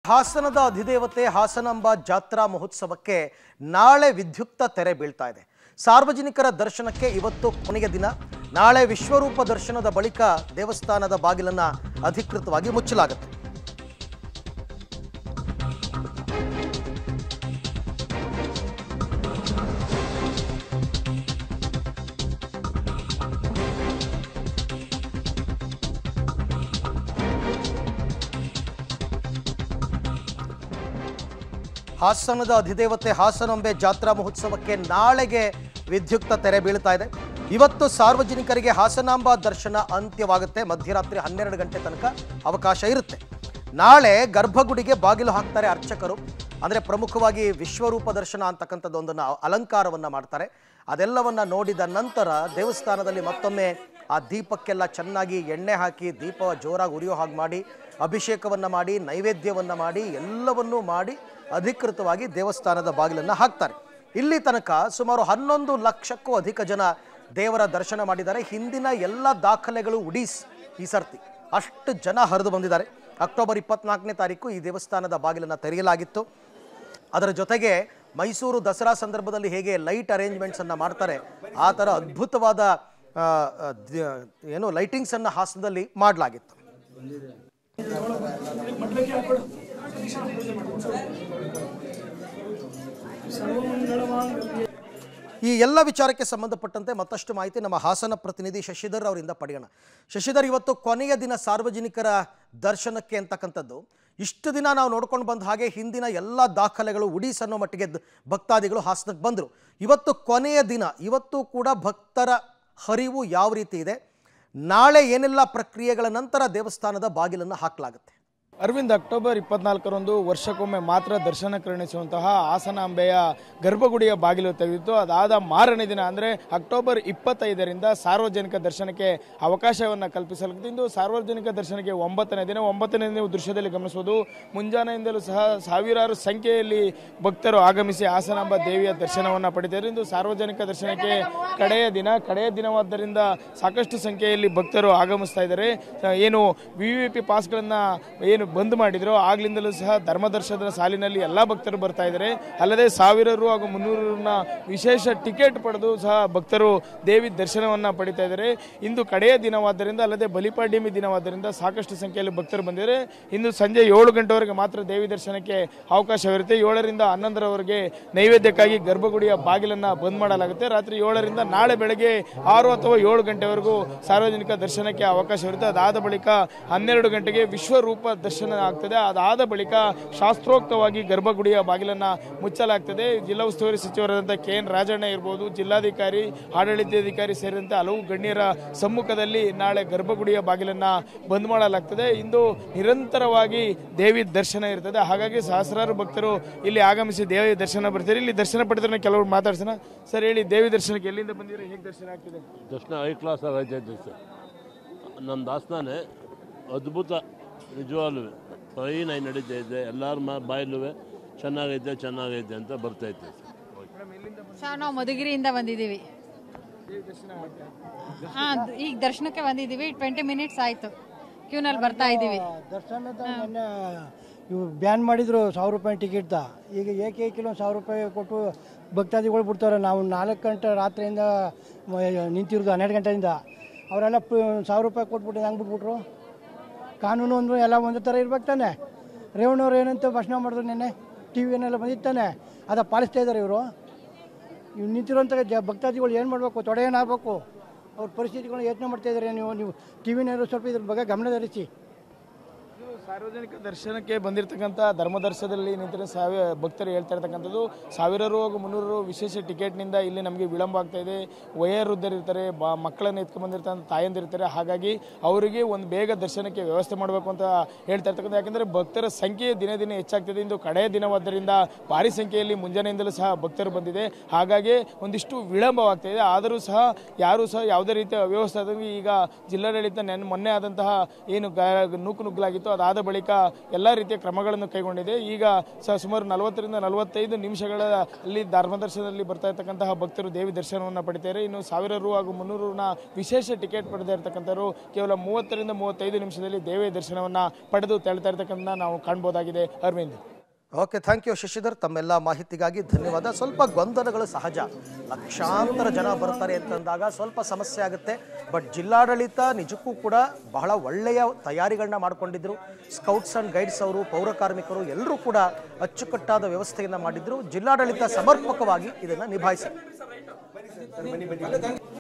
ಹಾಸನದ ಅಧಿದೇವತೆ ಹಾಸನಾಂಬ ಜಾತ್ರಾ ಮಹೋತ್ಸವಕ್ಕೆ ನಾಳೆ ವಿದ್ಯುಕ್ತ ತೆರೆ ಬೀಳ್ತಾ ಇದೆ ಸಾರ್ವಜನಿಕರ ದರ್ಶನಕ್ಕೆ ಇವತ್ತು ಕೊನೆಯ ದಿನ ನಾಳೆ ವಿಶ್ವರೂಪ ದರ್ಶನದ ಬಳಿಕ ದೇವಸ್ಥಾನದ ಬಾಗಿಲನ್ನ ಅಧಿಕೃತವಾಗಿ ಮುಚ್ಚಲಾಗುತ್ತೆ ಹಾಸನದ ಅಧಿದೇವತೆ ಹಾಸನಾಂಬೆ ಜಾತ್ರಾ ಮಹೋತ್ಸವಕ್ಕೆ ನಾಳೆಗೆ ವಿದ್ಯುಕ್ತ ತೆರೆ ಬೀಳ್ತಾ ಇದೆ ಇವತ್ತು ಸಾರ್ವಜನಿಕರಿಗೆ ಹಾಸನಾಂಬ ದರ್ಶನ ಅಂತ್ಯವಾಗುತ್ತೆ ಮಧ್ಯರಾತ್ರಿ ಹನ್ನೆರಡು ಗಂಟೆ ತನಕ ಅವಕಾಶ ಇರುತ್ತೆ ನಾಳೆ ಗರ್ಭಗುಡಿಗೆ ಬಾಗಿಲು ಹಾಕ್ತಾರೆ ಅರ್ಚಕರು ಅಂದರೆ ಪ್ರಮುಖವಾಗಿ ವಿಶ್ವರೂಪ ದರ್ಶನ ಅಂತಕ್ಕಂಥದ್ದು ಒಂದನ್ನು ಅಲಂಕಾರವನ್ನು ಮಾಡ್ತಾರೆ ಅದೆಲ್ಲವನ್ನ ನೋಡಿದ ನಂತರ ದೇವಸ್ಥಾನದಲ್ಲಿ ಮತ್ತೊಮ್ಮೆ ಆ ದೀಪಕ್ಕೆಲ್ಲ ಚೆನ್ನಾಗಿ ಎಣ್ಣೆ ಹಾಕಿ ದೀಪ ಜೋರಾಗಿ ಉರಿಯೋ ಹಾಗೆ ಮಾಡಿ ಅಭಿಷೇಕವನ್ನು ಮಾಡಿ ನೈವೇದ್ಯವನ್ನು ಮಾಡಿ ಎಲ್ಲವನ್ನೂ ಮಾಡಿ ಅಧಿಕೃತವಾಗಿ ದೇವಸ್ಥಾನದ ಬಾಗಿಲನ್ನು ಹಾಕ್ತಾರೆ ಇಲ್ಲಿ ತನಕ ಸುಮಾರು ಹನ್ನೊಂದು ಲಕ್ಷಕ್ಕೂ ಅಧಿಕ ಜನ ದೇವರ ದರ್ಶನ ಮಾಡಿದ್ದಾರೆ ಹಿಂದಿನ ಎಲ್ಲ ದಾಖಲೆಗಳು ಉಡೀಸ್ ಈ ಸರ್ತಿ ಅಷ್ಟು ಜನ ಹರಿದು ಬಂದಿದ್ದಾರೆ ಅಕ್ಟೋಬರ್ ಇಪ್ಪತ್ನಾಲ್ಕನೇ ತಾರೀಕು ಈ ದೇವಸ್ಥಾನದ ಬಾಗಿಲನ್ನು ತೆರೆಯಲಾಗಿತ್ತು ಅದರ ಜೊತೆಗೆ ಮೈಸೂರು ದಸರಾ ಸಂದರ್ಭದಲ್ಲಿ ಹೇಗೆ ಲೈಟ್ ಅರೇಂಜ್ಮೆಂಟ್ಸನ್ನು ಮಾಡ್ತಾರೆ ಆ ಥರ ಅದ್ಭುತವಾದ ಆ, ಆ, ದ್ಯ- ಏನು ಲೈಟಿಂಗ್ಸನ್ನು ಹಾಸನದಲ್ಲಿ ಮಾಡಲಾಗಿತ್ತು ಈ ಎಲ್ಲ ವಿಚಾರಕ್ಕೆ ಸಂಬಂಧಪಟ್ಟಂತೆ ಮತ್ತಷ್ಟು ಮಾಹಿತಿ ನಮ್ಮ ಹಾಸನ ಪ್ರತಿನಿಧಿ ಶಶಿಧರ್ ಅವರಿಂದ ಪಡೆಯೋಣ ಶಶಿಧರ್ ಇವತ್ತು ಕೊನೆಯ ದಿನ ಸಾರ್ವಜನಿಕರ ದರ್ಶನಕ್ಕೆ ಅಂತಕ್ಕಂಥದ್ದು ಇಷ್ಟು ದಿನ ನಾವು ನೋಡ್ಕೊಂಡು ಬಂದ ಹಾಗೆ ಹಿಂದಿನ ಎಲ್ಲ ದಾಖಲೆಗಳು ಉಡೀಸ್ ಅನ್ನೋ ಮಟ್ಟಿಗೆ ದ- ಭಕ್ತಾದಿಗಳು ಹಾಸನಕ್ಕೆ ಬಂದರು ಇವತ್ತು ಕೊನೆಯ ದಿನ ಇವತ್ತು ಕೂಡ ಭಕ್ತರ ಹರಿವು ಯಾವ ರೀತಿ ಇದೆ ನಾಳೆ ಏನೆಲ್ಲ ಪ್ರಕ್ರಿಯೆಗಳ ನಂತರ ದೇವಸ್ಥಾನದ ಬಾಗಿಲನ್ನು ಹಾಕಲಾಗುತ್ತೆ ಅರವಿಂದ್ ಅಕ್ಟೋಬರ್ ಇಪ್ಪತ್ನಾಲ್ಕರಂದು ವರ್ಷಕ್ಕೊಮ್ಮೆ ಮಾತ್ರ ದರ್ಶನ ಕರುಣಿಸುವಂತಹ ಹಾಸನಾಂಬೆಯ ಗರ್ಭಗುಡಿಯ ಬಾಗಿಲು ತೆಗೆದಿತ್ತು ಅದಾದ ಮಾರನೇ ದಿನ ಅಂದರೆ ಅಕ್ಟೋಬರ್ ಇಪ್ಪತ್ತೈದರಿಂದ ಸಾರ್ವಜನಿಕ ದರ್ಶನಕ್ಕೆ ಅವಕಾಶವನ್ನು ಕಲ್ಪಿಸಲಾಗಿದೆ ಇಂದು ಸಾರ್ವಜನಿಕ ದರ್ಶನಕ್ಕೆ ಒಂಬತ್ತನೇ ದಿನ ಒಂಬತ್ತನೇ ದಿನ ನೀವು ದೃಶ್ಯದಲ್ಲಿ ಗಮನಿಸಬಹುದು ಮುಂಜಾನೆಯಿಂದಲೂ ಸಹ ಸಾವಿರಾರು ಸಂಖ್ಯೆಯಲ್ಲಿ ಭಕ್ತರು ಆಗಮಿಸಿ ಹಾಸನಾಂಬ ದೇವಿಯ ದರ್ಶನವನ್ನು ಪಡೆದಿದ್ದಾರೆ ಇಂದು ಸಾರ್ವಜನಿಕ ದರ್ಶನಕ್ಕೆ ಕಡೆಯ ದಿನ ಕಡೆಯ ದಿನವಾದ್ದರಿಂದ ಸಾಕಷ್ಟು ಸಂಖ್ಯೆಯಲ್ಲಿ ಭಕ್ತರು ಆಗಮಿಸ್ತಾ ಇದ್ದಾರೆ ಆ, ಏನು ವಿ ವಿ ಪಿ ಪಾಸ್ಗಳನ್ನು ಏನು ಬಂದ್ ಮಾಡಿದ್ರು ಆಗ್ಲಿಂದಲೂ ಸಹ ಧರ್ಮದರ್ಶನದ ಸಾಲಿನಲ್ಲಿ ಎಲ್ಲ ಭಕ್ತರು ಬರ್ತಾ ಇದ್ದಾರೆ ಅಲ್ಲದೆ ಸಾವಿರರು ಹಾಗೂ ಮುನ್ನೂರನ್ನ ವಿಶೇಷ ಟಿಕೆಟ್ ಪಡೆದು ಸಹ ಭಕ್ತರು ದೇವಿ ದರ್ಶನವನ್ನ ಪಡಿತಾ ಇದ್ದಾರೆ ಇಂದು ಕಡೆಯ ದಿನವಾದ್ದರಿಂದ ಅಲ್ಲದೆ ಬಲಿಪಾಡ್ಯಮಿ ದಿನವಾದ್ದರಿಂದ ಸಾಕಷ್ಟು ಸಂಖ್ಯೆಯಲ್ಲಿ ಭಕ್ತರು ಬಂದಿದ್ದಾರೆ ಇಂದು ಸಂಜೆ ಏಳು ಗಂಟೆವರೆಗೆ ಮಾತ್ರ ದೇವಿ ದರ್ಶನಕ್ಕೆ ಅವಕಾಶವಿರುತ್ತೆ ಏಳರಿಂದ ಹನ್ನೊಂದರವರೆಗೆ ನೈವೇದ್ಯಕ್ಕಾಗಿ ಗರ್ಭಗುಡಿಯ ಬಾಗಿಲನ್ನ ಬಂದ್ ಮಾಡಲಾಗುತ್ತೆ ರಾತ್ರಿ ಏಳರಿಂದ ನಾಳೆ ಬೆಳಗ್ಗೆ ಆರು ಅಥವಾ ಏಳು ಗಂಟೆವರೆಗೂ ಸಾರ್ವಜನಿಕ ದರ್ಶನಕ್ಕೆ ಅವಕಾಶವಿರುತ್ತೆ ಅದಾದ ಬಳಿಕ ಹನ್ನೆರಡು ಗಂಟೆಗೆ ವಿಶ್ವರೂಪ ದರ್ಶನ ಆಗ್ತದೆ ಅದಾದ ಬಳಿಕ ಶಾಸ್ತ್ರೋಕ್ತವಾಗಿ ಗರ್ಭಗುಡಿಯ ಬಾಗಿಲನ್ನ ಮುಚ್ಚಲಾಗ್ತದೆ ಜಿಲ್ಲಾ ಉಸ್ತುವಾರಿ ಸಚಿವರಾದಂಥ ಕೆ ಎನ್ ರಾಜಣ್ಣ ಇರ್ಬೋದು ಜಿಲ್ಲಾಧಿಕಾರಿ ಆಡಳಿತಾಧಿಕಾರಿ ಸೇರಿದಂತೆ ಹಲವು ಗಣ್ಯರ ಸಮ್ಮುಖದಲ್ಲಿ ನಾಳೆ ಗರ್ಭಗುಡಿಯ ಬಾಗಿಲನ್ನ ಬಂದ್ ಮಾಡಲಾಗ್ತದೆ ಇಂದು ನಿರಂತರವಾಗಿ ದೇವಿ ದರ್ಶನ ಇರ್ತದೆ ಹಾಗಾಗಿ ಸಹಸ್ರಾರು ಭಕ್ತರು ಇಲ್ಲಿ ಆಗಮಿಸಿ ದೇವಿ ದರ್ಶನ ಬರ್ತಾರೆ ಇಲ್ಲಿ ದರ್ಶನ ಪಡೆದ್ರೆ ಕೆಲವರು ಮಾತಾಡ್ಸೋಣ ಸರ್ ಹೇಳಿ ದೇವಿ ದರ್ಶನಕ್ಕೆ ಎಲ್ಲಿಂದ ಬಂದಿರೋ ಹೇಗೆ ದರ್ಶನ ಆಗ್ತಿದೆ ದರ್ಶನ ಐ ಕ್ಲಾಸ್ ಆಗೈತೆ ಸರ್ ನಮ್ಮ ದಾಸ್ತಾನೆ ಅದ್ಭುತ ನಿಜವಾಗ್ಲೂ ಫೈನ್ ಆಗಿ ನಡೀತಾ ಇದೆ ಎಲ್ಲರ ಮಾ ಬಾಯಲ್ಲೂ ಚೆನ್ನಾಗೈತೆ ಚೆನ್ನಾಗೈತೆ ಅಂತ ಬರ್ತೈತೆ ಸರ್ ಸರ್ ನಾವು ಮಧುಗಿರಿಯಿಂದ ಬಂದಿದ್ದೀವಿ ಹಾಂ ಈಗ ದರ್ಶನಕ್ಕೆ ಬಂದಿದ್ದೀವಿ ಟ್ವೆಂಟಿ ಮಿನಿಟ್ಸ್ ಆಯಿತು ಕ್ಯೂನಲ್ಲಿ ಬರ್ತಾ ಇದ್ದೀವಿ ದರ್ಶನದ ಮೊನ್ನೆ ಇವು ಬ್ಯಾನ್ ಮಾಡಿದ್ರು ಸಾವಿರ ರೂಪಾಯಿ ಟಿಕೆಟ್ದ ಈಗ ಏಕೈಕಿಲ ಒಂದು ಸಾವಿರ ರೂಪಾಯಿ ಕೊಟ್ಟು ಭಕ್ತಾದಿಗಳು ಬಿಡ್ತಾರೆ ನಾವು ನಾಲ್ಕು ಗಂಟೆ ರಾತ್ರಿಯಿಂದ ಮ- ನಿಂತಿರೋದು ಹನ್ನೆರಡು ಗಂಟೆಯಿಂದ ಅವರೆಲ್ಲ ಪ ಸಾವಿರ ರೂಪಾಯಿ ಕೊಟ್ಬಿಟ್ಟು ಹೆಂಗೆ ಬಿಟ್ಬಿಟ್ರು ಕಾನೂನು ಅಂದ್ರೆ ಎಲ್ಲ ಒಂದೇ ಥರ ಇರ್ಬೇಕು ತಾನೆ ರೇವಣ್ಣವ್ರು ಏನಂತ ಭಾಷಣ ಮಾಡಿದ್ರು ನೆನ್ನೆ ಟಿ ವಿಯನ್ನೆಲ್ಲ ಬಂದಿತ್ತಾನೆ ಅದ ಪಾಲಿಸ್ತಾ ಇದ್ದಾರೆ ಇವರು ಇವು ನಿಂತಿರೋಂಥ ಜ ಭಕ್ತಾದಿಗಳು ಏನು ಮಾಡಬೇಕು ತೊಡೆ ಏನಾಗಬೇಕು ಅವ್ರ ಪರಿಸ್ಥಿತಿಗಳನ್ನ ಯೋಚನೆ ಮಾಡ್ತಾ ಇದ್ದಾರೆ ನೀವು ನೀವು ಟಿ ವಿನಲ್ಲೂ ಸ್ವಲ್ಪ ಇದ್ರ ಬಗ್ಗೆ ಗಮನ ಹರಿಸಿ ಇದು ಸಾರ್ವಜನಿಕ ದರ್ಶನಕ್ಕೆ ಬಂದಿರತಕ್ಕಂಥ ಧರ್ಮದರ್ಶನದಲ್ಲಿ ನಿಂತಿರೋ ಸಾವಿರ ಭಕ್ತರು ಹೇಳ್ತಾ ಇರ್ತಕ್ಕಂಥದ್ದು ಸಾವಿರಾರು ಹಾಗೂ ಮುನ್ನೂರು ವಿಶೇಷ ಟಿಕೆಟ್ನಿಂದ ಇಲ್ಲಿ ನಮಗೆ ವಿಳಂಬ ಆಗ್ತಾ ಇದೆ ವಯೋವೃದ್ಧರು ಇರ್ತಾರೆ ಬ ಮಕ್ಕಳನ್ನು ಎತ್ಕೊಂಡು ಬಂದಿರ್ತಕ್ಕಂಥ ತಾಯಂದಿರ್ತಾರೆ ಹಾಗಾಗಿ ಅವರಿಗೆ ಒಂದು ಬೇಗ ದರ್ಶನಕ್ಕೆ ವ್ಯವಸ್ಥೆ ಮಾಡಬೇಕು ಅಂತ ಹೇಳ್ತಾ ಇರ್ತಕ್ಕಂಥ ಯಾಕಂದರೆ ಭಕ್ತರ ಸಂಖ್ಯೆ ದಿನೇ ದಿನೇ ಹೆಚ್ಚಾಗ್ತಿದೆ ಇಂದು ಕಡೆಯ ದಿನವಾದ್ದರಿಂದ ಭಾರಿ ಸಂಖ್ಯೆಯಲ್ಲಿ ಮುಂಜಾನೆಯಿಂದಲೂ ಸಹ ಭಕ್ತರು ಬಂದಿದೆ ಹಾಗಾಗಿ ಒಂದಿಷ್ಟು ವಿಳಂಬವಾಗ್ತಾ ಇದೆ ಆದರೂ ಸಹ ಯಾರೂ ಸಹ ಯಾವುದೇ ರೀತಿಯ ಅವ್ಯವಸ್ಥೆ ಆದಂಗೆ ಈಗ ಜಿಲ್ಲಾಡಳಿತ ನೆನ್ ಮೊನ್ನೆ ಆದಂತಹ ಏನು ಗ ನೂಕು ನುಗ್ಗಲಾಗಿತ್ತು ಅದಾದ ಅದಾದ ಬಳಿಕ ಎಲ್ಲ ರೀತಿಯ ಕ್ರಮಗಳನ್ನು ಕೈಗೊಂಡಿದೆ ಈಗ ಸ ಸುಮಾರು ನಲವತ್ತರಿಂದ ನಲವತ್ತೈದು ನಿಮಿಷಗಳ ಅಲ್ಲಿ ಧರ್ಮದರ್ಶನದಲ್ಲಿ ಬರ್ತಾ ಇರ್ತಕ್ಕಂತಹ ಭಕ್ತರು ದೇವಿ ದರ್ಶನವನ್ನು ಪಡಿತಾರೆ ಇನ್ನು ಸಾವಿರ ರು ಹಾಗೂ ಮುನ್ನೂರು ರುನ ವಿಶೇಷ ಟಿಕೆಟ್ ಪಡೆದ ಇರ್ತಕ್ಕಂಥವ್ರು ಕೇವಲ ಮೂವತ್ತರಿಂದ ಮೂವತ್ತೈದು ನಿಮಿಷದಲ್ಲಿ ದೇವಿ ದರ್ಶನವನ್ನು ಪಡೆದು ತೆರಳ್ತಾ ಇರ್ತಕ್ಕಂಥ ನಾವು ಕಾಣ್ಬೋದಾಗಿದೆ Arvind okay thank you Shashidhar ತಮ್ಮೆಲ್ಲ ಮಾಹಿತಿಗಾಗಿ ಧನ್ಯವಾದ ಸ್ವಲ್ಪ ಗೊಂದಲಗಳು ಸಹಜ ಲಕ್ಷಾಂತರ ಜನ ಬರ್ತಾರೆ ಅಂತಂದಾಗ ಸ್ವಲ್ಪ ಸಮಸ್ಯೆ ಆಗುತ್ತೆ ಬಟ್ ಜಿಲ್ಲಾಡಳಿತ ನಿಜಕ್ಕೂ ಕೂಡ ಬಹಳ ಒಳ್ಳೆಯ ತಯಾರಿಗಳನ್ನ ಮಾಡಿಕೊಂಡಿದ್ರು ಸ್ಕೌಟ್ಸ್ ಆ್ಯಂಡ್ ಗೈಡ್ಸ್ ಅವರು ಪೌರ ಕಾರ್ಮಿಕರು ಎಲ್ಲರೂ ಕೂಡ ಅಚ್ಚುಕಟ್ಟಾದ ವ್ಯವಸ್ಥೆಯನ್ನು ಮಾಡಿದ್ರು ಜಿಲ್ಲಾಡಳಿತ ಸಮರ್ಪಕವಾಗಿ ಇದನ್ನು ನಿಭಾಯಿಸಿದೆ